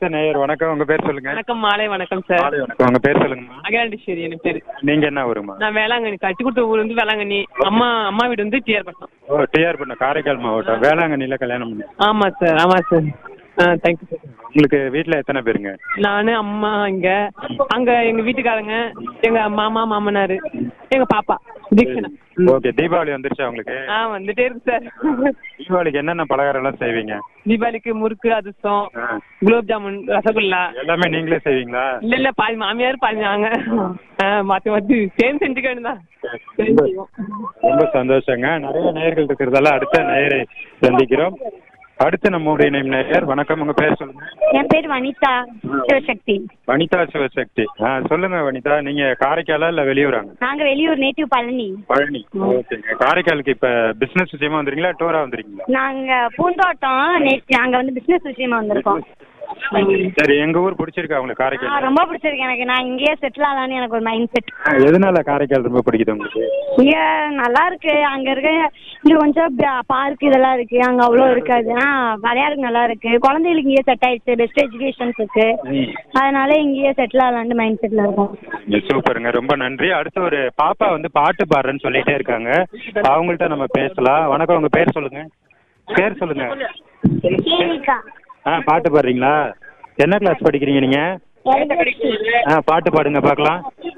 அடுத்த நேயர் வணக்கம் உங்க பேர் சொல்லுங்க வணக்கம் மாலை வணக்கம் சார் மாலை வணக்கம் உங்க பேர் சொல்லுங்கம்மா அகிலாண்டீஸ்வரி என் பேரு நீங்க என்ன ஊருமா நான் வேளாங்கண்ணி கட்டி கொடுத்த ஊர் வந்து வேளாங்கண்ணி அம்மா அம்மா வீடு வந்து டிஆர் பட்டம் ஓ டிஆர் பண்ண காரைக்கால் மாவட்டம் வேளாங்கண்ணில கல்யாணம் பண்ணி ஆமா சார் ஆமா சார் ஆ தேங்க்யூ சார் உங்களுக்கு வீட்ல எத்தனை பேருங்க நானு அம்மா இங்க அங்க எங்க வீட்டுக்காரங்க எங்க மாமா மாமனாரு எங்க பாப்பா தீக்ஷனா ஓகே தீபாவளி வந்துருச்சா உங்களுக்கு ஆ வந்துட்டே இருக்கு சார் தீபாவளிக்கு என்னென்ன பலகாரம் எல்லாம் செய்வீங்க தீபாவளிக்கு முறுக்கு அதிர்ஷ்டம் ஆ. குலோப் ஜாமுன் ரசகுல்லா எல்லாமே நீங்களே செய்வீங்களா இல்ல இல்ல பாதி மாமியார் பாதி நாங்க ஆ, மாத்தி மாத்தி சேர்ந்து செஞ்சுக்க வேண்டியதான் சேர்ந்து செய்வோம். ரொம்ப சந்தோஷங்க நிறைய நேயர்கள் இருக்கிறதால அடுத்த நேயரை சந்திக்கிறோம் அடுத்து நம்முடைய நேம் நேயர் வணக்கம் உங்க பேர் சொல்லுங்க என் பேர் வனிதா சிவசக்தி வனிதா சிவசக்தி ஆ சொல்லுங்க வனிதா நீங்க காரைக்காலா இல்ல வெளியூராங்க நாங்க வெளியூர் நேட்டிவ் பழனி பழனி ஓகேங்க காரைக்காலுக்கு இப்ப பிசினஸ் விஷயமா வந்துறீங்களா டூரா வந்துறீங்களா நாங்க பூந்தோட்டம் நேற்று நாங்க வந்து பிசினஸ் விஷயமா வந்திருக்கோம் சரி எங்க ஊர் பிடிச்சிருக்கா உங்களுக்கு ஆ, காரைக்கால் ரொம்ப பிடிச்சிருக்கு எனக்கு நான் இங்கேயே செட்டில் ஆகலான்னு எனக்கு ஒரு மைண்ட் செட் ஆ, எதனால காரைக்கால் ரொம்ப பிடிக்குது உங்களுக்கு இங்க நல்லா இருக்கு அங்க இருக்க இங்க கொஞ்சம் பார்க் இதெல்லாம் இருக்கு அங்க அவ்வளோ இருக்காது ஆ விளையாடுறதுக்கு நல்லா இருக்கு குழந்தைகளுக்கு இங்கேயே செட் ஆயிடுச்சு பெஸ்ட் எஜுகேஷன்ஸ் இருக்கு அதனால இங்கேயே செட்டில் ஆகலான்னு மைண்ட் செட்ல இருக்கோம் சூப்பருங்க ரொம்ப நன்றி அடுத்து ஒரு பாப்பா வந்து பாட்டு பாடுறேன்னு சொல்லிட்டே இருக்காங்க அவங்கள்ட்ட நம்ம பேசலாம் வணக்கம் உங்க பேர் சொல்லுங்க பேர் சொல்லுங்க கேவிகா ஆ பாட்டு பாடுறீங்களா என்ன கிளாஸ் படிக்கிறீங்க நீங்க ஆ பாட்டு பாடுங்க பார்க்கலாம்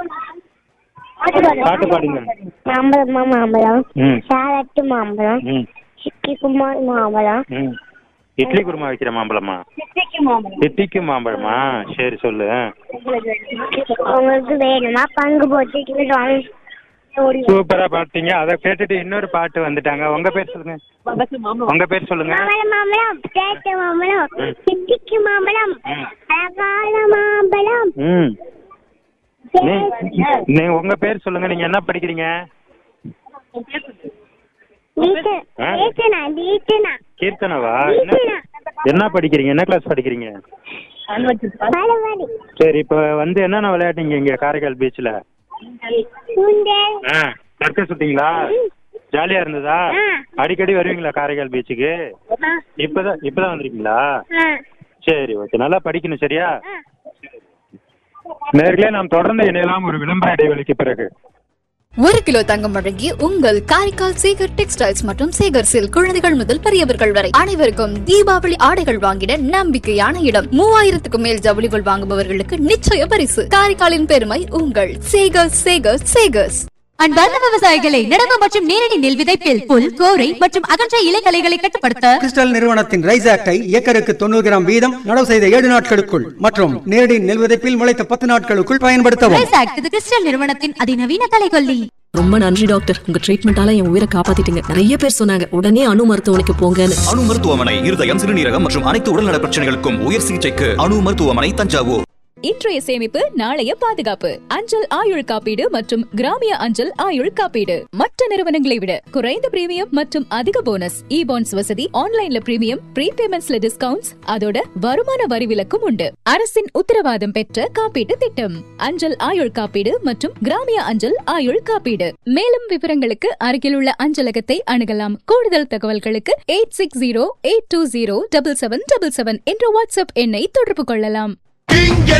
பாட்டு பாடுங்க மாம்பழமா மாம்பழம் ம் கேரட் மாம்பழம் ம் சிக்கி குமார் மாம்பழம் ம் இட்லி குருமா வைக்கிற மாம்பழமா சித்திக்கு மாம்பழம் இட்லிக்கு மாம்பழமா சரி சொல்லு உங்களுக்கு வேணுமா பங்கு போட்டு கிலோ ஓடி சூப்பரா பாட்டீங்க அதை கேட்டுட்டு இன்னொரு பாட்டு வந்துட்டாங்க உங்க பேர் சொல்லுங்க பக்கத்துல மாமா உங்க பேர் சொல்லுங்க மாம்பழம் மாம்பழம் கேட்ட மாம்பழம் ம். சித்திக்கு மாம்பழம் ம். அழகான மாம்பழம் ம் நீ- நீ உங்க பேர் சொல்லுங்க நீங்க என்ன படிக்கிறீங்க வீட்டு ஆ? வீட்டுனா வீட்டுனா கீர்த்தனவா என்ன என்ன படிக்கிறீங்க என்ன கிளாஸ் படிக்கிறீங்க பலவாடி சரி இப்போ வந்து என்னென்ன விளையாட்டீங்க இங்க காரைக்கால் பீச்ல சுண்டல் ஆ சர்க்கஸ் சுத்தீங்களா ஜாலியா இருந்ததா ஆ. அடிக்கடி வருவீங்களா காரைக்கால் பீச்சுக்கு ஆ. இப்பதான் இப்பதான் வந்திருக்கீங்களா ஆ. சரி ஓகே நல்லா படிக்கணும் சரியா நேர்களே நாம் தொடர்ந்து இணையலாம் ஒரு விளம்பர இடைவெளிக்கு பிறகு ஒரு கிலோ தங்கம் வழங்கி உங்கள் காரைக்கால் சேகர் டெக்ஸ்டைல்ஸ் மற்றும் சேகர் சில் குழந்தைகள் முதல் பெரியவர்கள் வரை அனைவருக்கும் தீபாவளி ஆடைகள் வாங்கிட நம்பிக்கையான இடம் மூவாயிரத்துக்கும் மேல் ஜவுளிகள் வாங்குபவர்களுக்கு நிச்சய பரிசு காரைக்காலின் பெருமை உங்கள் சேகர் சேகர் சேகர்ஸ் அன்பார்ந்த விவசாயிகளை நடவு மற்றும் நேரடி நெல் விதைப்பில் புல் கோரை மற்றும் அகன்ற இலைகளைகளை கட்டுப்படுத்த கிறிஸ்டல் நிறுவனத்தின் ரைஸ் ஆக்டை ஏக்கருக்கு தொண்ணூறு கிராம் வீதம் நடவு செய்த ஏழு நாட்களுக்குள் மற்றும் நேரடி நெல் விதைப்பில் முளைத்த பத்து நாட்களுக்குள் பயன்படுத்தவும் ரைஸ் ஆக்ட் இது கிறிஸ்டல் நிறுவனத்தின் அதிநவீன கலைகொல்லி ரொம்ப நன்றி டாக்டர் உங்க ட்ரீட்மெண்டால என் உயிரை காப்பாத்திட்டீங்க நிறைய பேர் சொன்னாங்க உடனே அணு மருத்துவமனைக்கு போங்கன்னு அணு மருத்துவமனை இருதயம் சிறுநீரகம் மற்றும் அனைத்து உடல்நல பிரச்சனைகளுக்கும் உயர் சிகிச்சைக்கு அணு மருத்துவமனை தஞ்சாவூர் இன்றைய சேமிப்பு நாளைய பாதுகாப்பு அஞ்சல் ஆயுள் காப்பீடு மற்றும் கிராமிய அஞ்சல் ஆயுள் காப்பீடு மற்ற நிறுவனங்களை விட குறைந்த பிரீமியம் மற்றும் அதிக போனஸ் இ பாண்ட்ஸ் வசதி ஆன்லைன்ல பிரீமியம் ப்ரீபேமெண்ட்ஸ்ல டிஸ்கவுண்ட்ஸ் அதோட வருமான வரி விலக்கும் உண்டு அரசின் உத்தரவாதம் பெற்ற காப்பீட்டு திட்டம் அஞ்சல் ஆயுள் காப்பீடு மற்றும் கிராமிய அஞ்சல் ஆயுள் காப்பீடு மேலும் விவரங்களுக்கு அருகிலுள்ள அஞ்சலகத்தை அணுகலாம் கூடுதல் தகவல்களுக்கு eight six zero eight two zero double seven double seven என்ற வாட்ஸ்அப் எண்ணை தொடர்பு கொள்ளலாம்